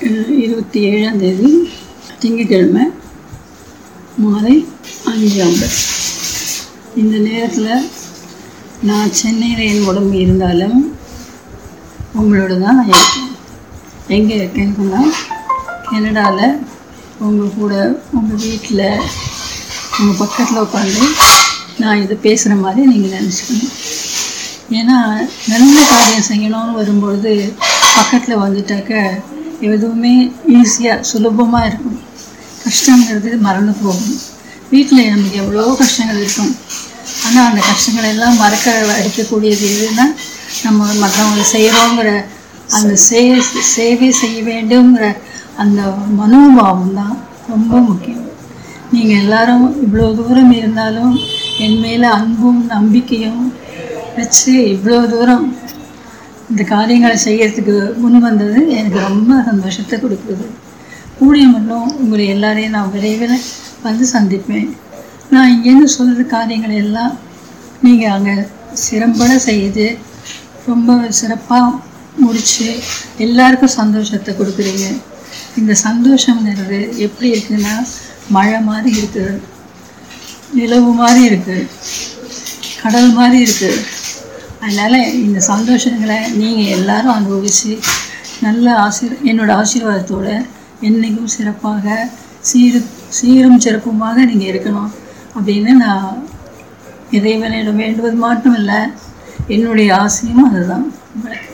இரு- இருபத்தி ஏழாம் தேதி திங்கட்கிழமை மாலை அஞ்சு ஐம்பது இந்த நேரத்தில் நான் சென்னையில் என் உடம்பு இருந்தாலும் உங்களோட தான் நான் இருக்கேன் எங்கே இருக்கேன்னு சொன்னால் கனடாவில் உங்கள் கூட உங்கள் வீட்டில் உங்கள் பக்கத்தில் உட்காந்து நான் இதை பேசுகிற மாதிரி நீங்கள் நினச்சிக்கணும் ஏன்னா நல்ல காரியம் செய்யணும்னு வரும்பொழுது பக்கத்தில் வந்துட்டாக்க எதுவுமே ஈஸியாக சுலபமாக இருக்கும் கஷ்டங்கிறது மறந்து போகும் வீட்டில் நமக்கு எவ்வளோ கஷ்டங்கள் இருக்கும் ஆனால் அந்த கஷ்டங்களை எல்லாம் மறக்க அடிக்கக்கூடியது எதுன்னா நம்ம மற்றவங்களுக்கு செய்கிறோங்கிற அந்த சே சேவை செய்ய வேண்டுங்கிற அந்த மனோபாவம் தான் ரொம்ப முக்கியம் நீங்கள் எல்லாரும் இவ்வளோ தூரம் இருந்தாலும் என் மேலே அன்பும் நம்பிக்கையும் வச்சு இவ்வளோ தூரம் இந்த காரியங்களை செய்யறதுக்கு முன் வந்தது எனக்கு ரொம்ப சந்தோஷத்தை கொடுக்குது கூடிய மட்டும் உங்களை எல்லாரையும் நான் விரைவில் வந்து சந்திப்பேன் நான் இங்கேருந்து சொல்கிற காரியங்கள் எல்லாம் நீங்கள் அங்கே சிறம்பட செய்து ரொம்ப சிறப்பாக முடித்து எல்லாருக்கும் சந்தோஷத்தை கொடுக்குறீங்க இந்த சந்தோஷங்கிறது எப்படி இருக்குன்னா மழை மாதிரி இருக்குது நிலவு மாதிரி இருக்குது கடல் மாதிரி இருக்குது அதனால் இந்த சந்தோஷங்களை நீங்கள் எல்லாரும் அனுபவித்து நல்ல ஆசீர் என்னோட ஆசீர்வாதத்தோட என்றைக்கும் சிறப்பாக சீரு சீரும் சிறப்புமாக நீங்கள் இருக்கணும் அப்படின்னு நான் இறைவனிடம் வேண்டுவது மட்டும் இல்லை என்னுடைய ஆசையும் அதுதான்